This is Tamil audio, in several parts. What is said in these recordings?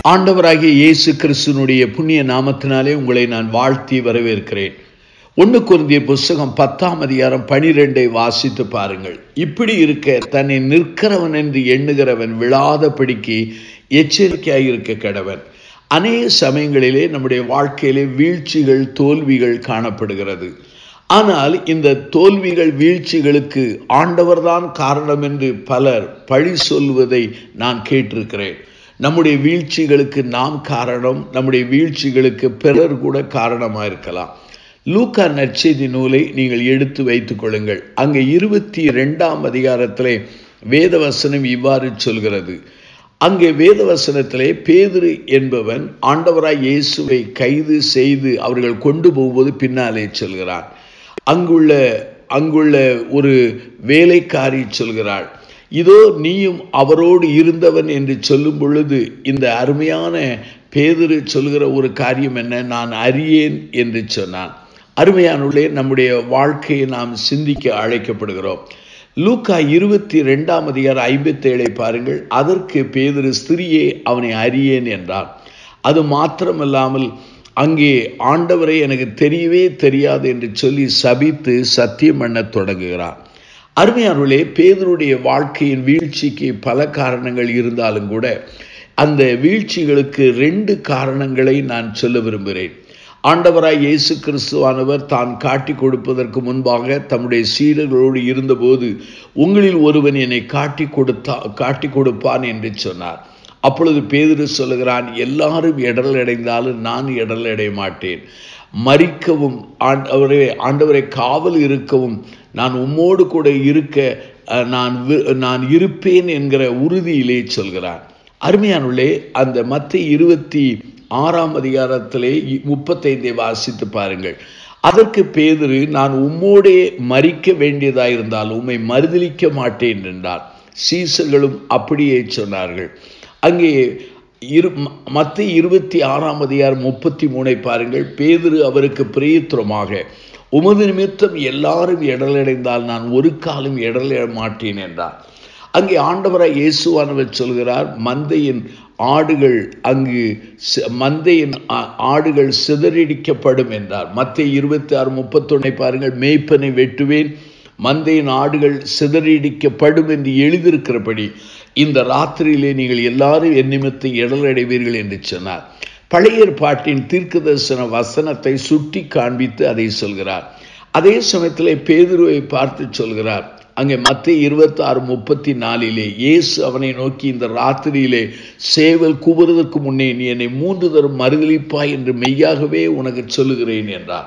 ஆண்டவராகிய இயேசு கிறிஸ்துனுடைய புண்ணிய நாமத்தினாலே உங்களை நான் வாழ்த்தி வரவேற்கிறேன் ஒன்று குருந்திய புஸ்தகம் பத்தாம் அதிகாரம் பனிரெண்டை வாசித்து பாருங்கள் இப்படி இருக்க தன்னை நிற்கிறவன் என்று எண்ணுகிறவன் விழாதபடிக்கு எச்சரிக்கையாக இருக்க கடவன் அநேக சமயங்களிலே நம்முடைய வாழ்க்கையிலே வீழ்ச்சிகள் தோல்விகள் காணப்படுகிறது ஆனால் இந்த தோல்விகள் வீழ்ச்சிகளுக்கு ஆண்டவர்தான் காரணம் என்று பலர் பழி சொல்வதை நான் கேட்டிருக்கிறேன் நம்முடைய வீழ்ச்சிகளுக்கு நாம் காரணம் நம்முடைய வீழ்ச்சிகளுக்கு பிறர் கூட காரணமாக இருக்கலாம் லூக்கா நற்செய்தி நூலை நீங்கள் எடுத்து வைத்துக் கொள்ளுங்கள் அங்கே இருபத்தி ரெண்டாம் அதிகாரத்திலே வேதவசனம் இவ்வாறு சொல்கிறது அங்கே வேதவசனத்திலே பேதுரு என்பவன் ஆண்டவராய் இயேசுவை கைது செய்து அவர்கள் கொண்டு போகும்போது பின்னாலே சொல்கிறான் அங்குள்ள அங்குள்ள ஒரு வேலைக்காரி சொல்கிறாள் இதோ நீயும் அவரோடு இருந்தவன் என்று சொல்லும் பொழுது இந்த அருமையான பேதுரு சொல்கிற ஒரு காரியம் என்ன நான் அறியேன் என்று சொன்னான் அருமையானுள்ளே நம்முடைய வாழ்க்கையை நாம் சிந்திக்க அழைக்கப்படுகிறோம் லூக்கா இருபத்தி ரெண்டாம் அதிகார ஐம்பத்தி ஏழை பாருங்கள் அதற்கு பேதிரு ஸ்திரியே அவனை அறியேன் என்றான் அது மாத்திரமல்லாமல் அங்கே ஆண்டவரை எனக்கு தெரியவே தெரியாது என்று சொல்லி சபித்து சத்தியம் பண்ண தொடங்குகிறான் அருமையானவர்களே பேதருடைய வாழ்க்கையின் வீழ்ச்சிக்கு பல காரணங்கள் இருந்தாலும் கூட அந்த வீழ்ச்சிகளுக்கு ரெண்டு காரணங்களை நான் சொல்ல விரும்புகிறேன் ஆண்டவராய் இயேசு கிறிஸ்துவானவர் தான் காட்டி கொடுப்பதற்கு முன்பாக தம்முடைய சீடர்களோடு இருந்தபோது உங்களில் ஒருவன் என்னை காட்டி கொடுத்தா காட்டி கொடுப்பான் என்று சொன்னார் அப்பொழுது பேதிரு சொல்லுகிறான் எல்லாரும் இடல் அடைந்தாலும் நான் இடல் அடைய மாட்டேன் மறிக்கவும் ஆண்டவரை ஆண்டவரை காவல் இருக்கவும் நான் உம்மோடு கூட இருக்க நான் நான் இருப்பேன் என்கிற உறுதியிலே சொல்கிறான் அருமையானுள்ளே அந்த மத்த இருபத்தி ஆறாம் அதிகாரத்திலே முப்பத்தைந்தை வாசித்து பாருங்கள் அதற்கு பேதிரு நான் உம்மோடே மறிக்க வேண்டியதாயிருந்தால் உம்மை மறுதளிக்க மாட்டேன் என்றார் சீசர்களும் அப்படியே சொன்னார்கள் அங்கே இரு மத்த இருபத்தி ஆறாம் அதிகாரம் முப்பத்தி மூணை பாருங்கள் பேதிரு அவருக்கு பிரயத்திரமாக உமது நிமித்தம் எல்லாரும் இடலடைந்தால் நான் ஒரு காலம் இடலிட மாட்டேன் என்றார் அங்கே ஆண்டவராய் இயேசுவானவர் சொல்கிறார் மந்தையின் ஆடுகள் அங்கு மந்தையின் ஆடுகள் சிதறடிக்கப்படும் என்றார் மத்திய இருபத்தி ஆறு முப்பத்தொன்னை பாருங்கள் மேய்ப்பனை வெட்டுவேன் மந்தையின் ஆடுகள் சிதறடிக்கப்படும் என்று எழுதியிருக்கிறபடி இந்த ராத்திரியிலே நீங்கள் எல்லாரும் என் நிமித்தை இடலடைவீர்கள் என்று சொன்னார் பழைய ஏற்பாட்டின் தீர்க்க தரிசன வசனத்தை சுட்டி காண்பித்து அதை சொல்கிறார் அதே சமயத்தில் பேதுருவை பார்த்து சொல்கிறார் அங்கே மத்திய இருபத்தி ஆறு முப்பத்தி நாலிலே இயேசு அவனை நோக்கி இந்த ராத்திரியிலே சேவல் கூவுறதற்கு முன்னே நீ என்னை மூன்று தரும் மறுதளிப்பாய் என்று மெய்யாகவே உனக்கு சொல்லுகிறேன் என்றார்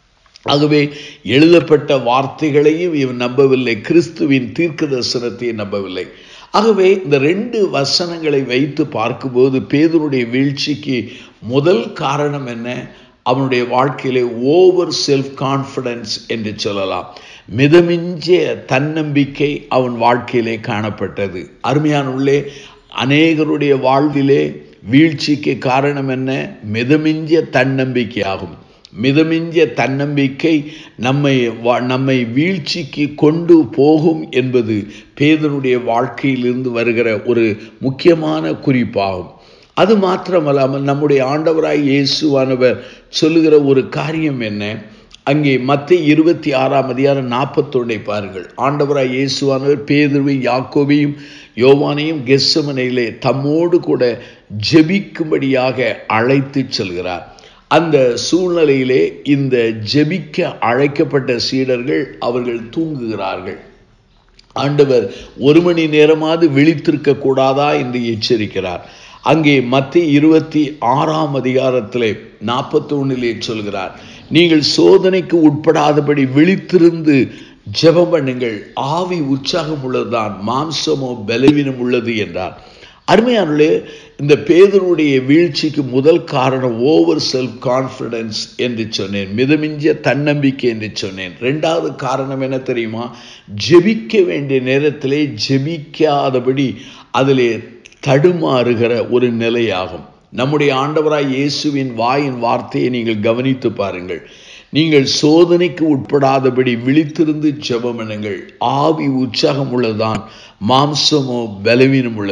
ஆகவே எழுதப்பட்ட வார்த்தைகளையும் இவன் நம்பவில்லை கிறிஸ்துவின் தீர்க்க தரிசனத்தையும் நம்பவில்லை ஆகவே இந்த ரெண்டு வசனங்களை வைத்து பார்க்கும்போது பேதனுடைய வீழ்ச்சிக்கு முதல் காரணம் என்ன அவனுடைய வாழ்க்கையிலே ஓவர் செல்ஃப் கான்ஃபிடன்ஸ் என்று சொல்லலாம் மிதமிஞ்சிய தன்னம்பிக்கை அவன் வாழ்க்கையிலே காணப்பட்டது அருமையான உள்ளே அநேகருடைய வாழ்விலே வீழ்ச்சிக்கு காரணம் என்ன மிதமிஞ்சிய தன்னம்பிக்கை ஆகும் மிதமிஞ்சிய தன்னம்பிக்கை நம்மை நம்மை வீழ்ச்சிக்கு கொண்டு போகும் என்பது பேதனுடைய வாழ்க்கையிலிருந்து வருகிற ஒரு முக்கியமான குறிப்பாகும் அது மாத்திரமல்லாமல் நம்முடைய ஆண்டவராய் இயேசுவானவர் சொல்லுகிற ஒரு காரியம் என்ன அங்கே மத்திய இருபத்தி ஆறாம் அதிகாரம் நாற்பத்தொன்னை பாருங்கள் ஆண்டவராய் இயேசுவானவர் பேதுருவை யாக்கோவையும் யோவானையும் கெஸ்ஸமனையிலே தம்மோடு கூட ஜெபிக்கும்படியாக அழைத்து செல்கிறார் அந்த சூழ்நிலையிலே இந்த ஜெபிக்க அழைக்கப்பட்ட சீடர்கள் அவர்கள் தூங்குகிறார்கள் ஆண்டவர் ஒரு மணி நேரமாவது விழித்திருக்க கூடாதா என்று எச்சரிக்கிறார் அங்கே மத்திய இருபத்தி ஆறாம் அதிகாரத்திலே நாற்பத்தி ஒன்னிலே சொல்கிறார் நீங்கள் சோதனைக்கு உட்படாதபடி விழித்திருந்து ஜெபம் பண்ணுங்கள் ஆவி உற்சாகம் உள்ளதுதான் மாம்சமோ பலவீனம் உள்ளது என்றார் அருமையானுள்ளே இந்த பேதனுடைய வீழ்ச்சிக்கு முதல் காரணம் ஓவர் செல்ஃப் கான்ஃபிடன்ஸ் என்று சொன்னேன் மிதமிஞ்சிய தன்னம்பிக்கை என்று சொன்னேன் ரெண்டாவது காரணம் என்ன தெரியுமா ஜெபிக்க வேண்டிய நேரத்திலே ஜெபிக்காதபடி அதிலே தடுமாறுகிற ஒரு நிலையாகும் நம்முடைய ஆண்டவராய் இயேசுவின் வாயின் வார்த்தையை நீங்கள் கவனித்து பாருங்கள் நீங்கள் சோதனைக்கு உட்படாதபடி விழித்திருந்து ஜெபம் பண்ணுங்கள் ஆவி உற்சாகம் உள்ளதான் மாம்சமோ பலவீனம் உள்ளது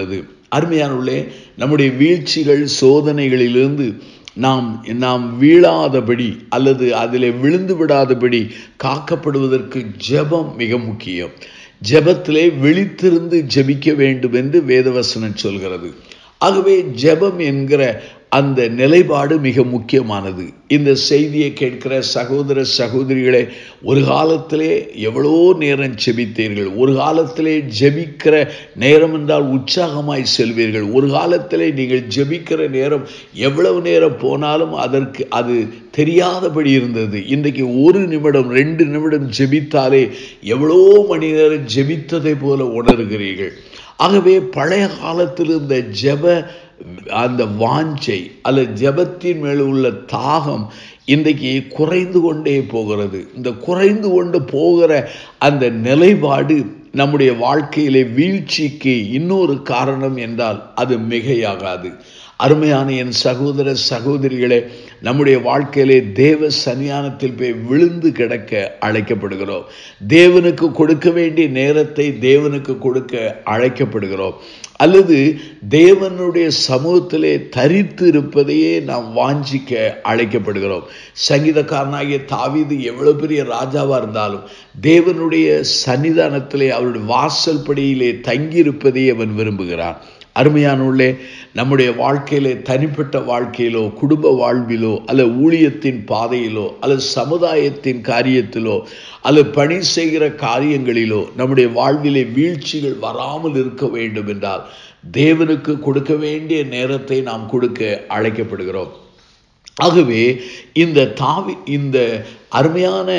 அருமையானுள்ளே நம்முடைய வீழ்ச்சிகள் சோதனைகளிலிருந்து நாம் நாம் வீழாதபடி அல்லது அதில் விழுந்து விடாதபடி காக்கப்படுவதற்கு ஜெபம் மிக முக்கியம் ஜெபத்திலே விழித்திருந்து ஜெபிக்க வேண்டும் என்று வேதவசனம் சொல்கிறது ஆகவே ஜெபம் என்கிற அந்த நிலைப்பாடு மிக முக்கியமானது இந்த செய்தியை கேட்கிற சகோதர சகோதரிகளே ஒரு காலத்திலே எவ்வளோ நேரம் ஜெபித்தீர்கள் ஒரு காலத்திலே ஜெபிக்கிற நேரம் என்றால் உற்சாகமாய் செல்வீர்கள் ஒரு காலத்திலே நீங்கள் ஜெபிக்கிற நேரம் எவ்வளவு நேரம் போனாலும் அதற்கு அது தெரியாதபடி இருந்தது இன்றைக்கு ஒரு நிமிடம் ரெண்டு நிமிடம் ஜெபித்தாலே எவ்வளோ மணி நேரம் ஜெபித்ததை போல உணர்கிறீர்கள் ஆகவே பழைய காலத்தில் இருந்த ஜெப அந்த வாஞ்சை அல்லது ஜெபத்தின் மேல் உள்ள தாகம் இன்றைக்கு குறைந்து கொண்டே போகிறது இந்த குறைந்து கொண்டு போகிற அந்த நிலைப்பாடு நம்முடைய வாழ்க்கையிலே வீழ்ச்சிக்கு இன்னொரு காரணம் என்றால் அது மிகையாகாது அருமையான என் சகோதர சகோதரிகளே நம்முடைய வாழ்க்கையிலே தேவ சன்னியானத்தில் போய் விழுந்து கிடக்க அழைக்கப்படுகிறோம் தேவனுக்கு கொடுக்க வேண்டிய நேரத்தை தேவனுக்கு கொடுக்க அழைக்கப்படுகிறோம் அல்லது தேவனுடைய சமூகத்திலே தரித்து இருப்பதையே நாம் வாஞ்சிக்க அழைக்கப்படுகிறோம் சங்கீதக்காரனாகிய தாவீது எவ்வளவு பெரிய ராஜாவா இருந்தாலும் தேவனுடைய சன்னிதானத்திலே அவருடைய வாசல் படியிலே தங்கியிருப்பதையே அவன் விரும்புகிறான் அருமையானுள்ளே நம்முடைய வாழ்க்கையிலே தனிப்பட்ட வாழ்க்கையிலோ குடும்ப வாழ்விலோ அல்லது ஊழியத்தின் பாதையிலோ அல்லது சமுதாயத்தின் காரியத்திலோ அல்லது பணி செய்கிற காரியங்களிலோ நம்முடைய வாழ்விலே வீழ்ச்சிகள் வராமல் இருக்க வேண்டும் என்றால் தேவனுக்கு கொடுக்க வேண்டிய நேரத்தை நாம் கொடுக்க அழைக்கப்படுகிறோம் ஆகவே இந்த தாவி இந்த அருமையான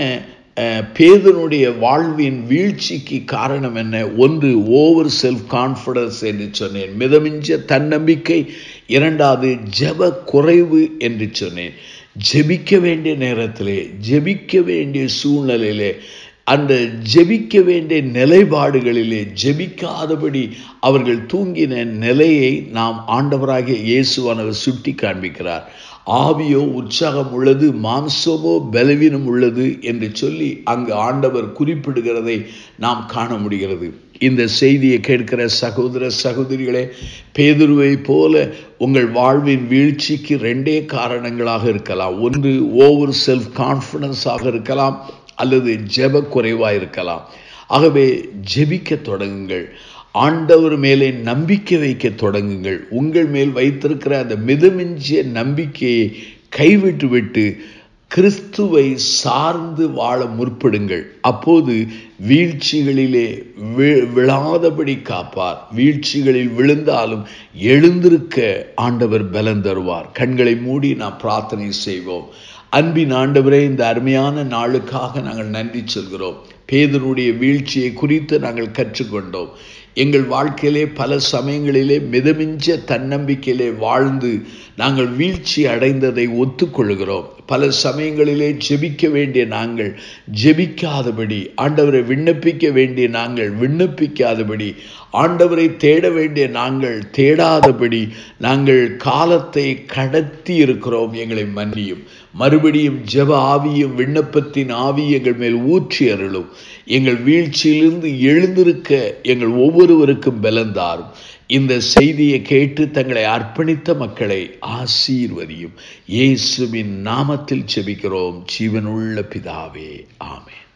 பேதனுடைய வாழ்வின் வீழ்ச்சிக்கு காரணம் என்ன ஒன்று ஓவர் செல்ஃப் கான்ஃபிடன்ஸ் என்று சொன்னேன் மிதமிஞ்ச தன்னம்பிக்கை இரண்டாவது ஜெப குறைவு என்று சொன்னேன் ஜெபிக்க வேண்டிய நேரத்திலே ஜெபிக்க வேண்டிய சூழ்நிலையிலே அந்த ஜெபிக்க வேண்டிய நிலைப்பாடுகளிலே ஜெபிக்காதபடி அவர்கள் தூங்கின நிலையை நாம் ஆண்டவராகிய இயேசுவானவர் சுட்டி காண்பிக்கிறார் ஆவியோ உற்சாகம் உள்ளது மாம்சமோ பலவீனம் உள்ளது என்று சொல்லி அங்கு ஆண்டவர் குறிப்பிடுகிறதை நாம் காண முடிகிறது இந்த செய்தியை கேட்கிற சகோதர சகோதரிகளே பேதுருவை போல உங்கள் வாழ்வின் வீழ்ச்சிக்கு ரெண்டே காரணங்களாக இருக்கலாம் ஒன்று ஓவர் செல்ஃப் கான்ஃபிடன்ஸாக இருக்கலாம் அல்லது ஜெப குறைவாக இருக்கலாம் ஆகவே ஜெபிக்க தொடங்குங்கள் ஆண்டவர் மேலே நம்பிக்கை வைக்க தொடங்குங்கள் உங்கள் மேல் வைத்திருக்கிற அந்த மிதமிஞ்சிய நம்பிக்கையை கைவிட்டு விட்டு கிறிஸ்துவை சார்ந்து வாழ முற்படுங்கள் அப்போது வீழ்ச்சிகளிலே விழாதபடி காப்பார் வீழ்ச்சிகளில் விழுந்தாலும் எழுந்திருக்க ஆண்டவர் பலன் தருவார் கண்களை மூடி நாம் பிரார்த்தனை செய்வோம் அன்பின் ஆண்டவரே இந்த அருமையான நாளுக்காக நாங்கள் நன்றி சொல்கிறோம் பேதனுடைய வீழ்ச்சியை குறித்து நாங்கள் கற்றுக்கொண்டோம் எங்கள் வாழ்க்கையிலே பல சமயங்களிலே மிதமிஞ்ச தன்னம்பிக்கையிலே வாழ்ந்து நாங்கள் வீழ்ச்சி அடைந்ததை ஒத்துக்கொள்கிறோம் பல சமயங்களிலே ஜெபிக்க வேண்டிய நாங்கள் ஜெபிக்காதபடி ஆண்டவரை விண்ணப்பிக்க வேண்டிய நாங்கள் விண்ணப்பிக்காதபடி ஆண்டவரை தேட வேண்டிய நாங்கள் தேடாதபடி நாங்கள் காலத்தை கடத்தி இருக்கிறோம் எங்களை மன்னியும் மறுபடியும் ஜெப ஆவியும் விண்ணப்பத்தின் ஆவி எங்கள் மேல் ஊற்றி அருளும் எங்கள் வீழ்ச்சியிலிருந்து எழுந்திருக்க எங்கள் ஒவ்வொருவருக்கும் பலந்தாரும் இந்த செய்தியை கேட்டு தங்களை அர்ப்பணித்த மக்களை ஆசீர்வதியும் இயேசுவின் நாமத்தில் செபிக்கிறோம் ஜீவனுள்ள பிதாவே ஆமே